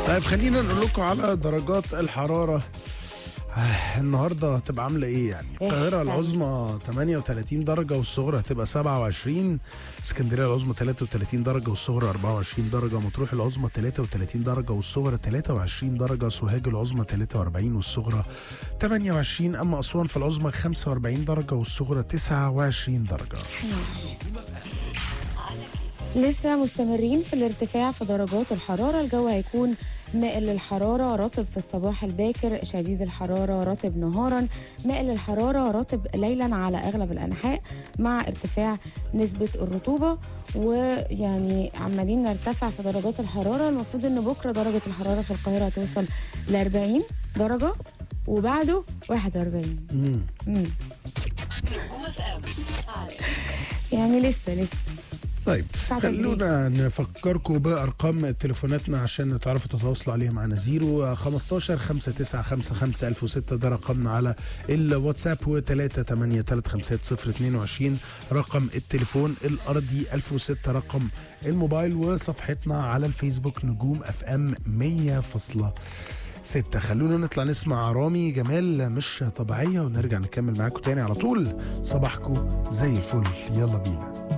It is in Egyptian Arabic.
طيب خلينا نقول لكم على درجات الحرارة آه، النهارده هتبقى عامله ايه يعني القاهره العظمى 38 درجه والصغرى هتبقى 27 اسكندريه العظمى 33 درجه والصغرى 24 درجه مطروح العظمى 33 درجه والصغرى 23 درجه سوهاج العظمى 43 والصغرى 28 اما اسوان في العظمى 45 درجه والصغرى 29 درجه لسه مستمرين في الارتفاع في درجات الحرارة الجو هيكون مائل للحرارة رطب في الصباح الباكر شديد الحرارة رطب نهارا مائل للحرارة رطب ليلا على أغلب الأنحاء مع ارتفاع نسبة الرطوبة ويعني عمالين نرتفع في درجات الحرارة المفروض أن بكرة درجة الحرارة في القاهرة هتوصل ل 40 درجة وبعده 41 مم. مم. يعني لسه لسه طيب بعد قد إيه؟ خلونا نفكركم بارقام تليفوناتنا عشان تعرفوا تتواصلوا عليها معنا 0 15 5955 1006 ده رقمنا على الواتساب و 3 8 3 5 0 22 رقم التليفون الارضي 1006 رقم الموبايل وصفحتنا على الفيسبوك نجوم اف ام 100.6 خلونا نطلع نسمع رامي جمال مش طبيعيه ونرجع نكمل معاكم تاني على طول صباحكم زي الفل يلا بينا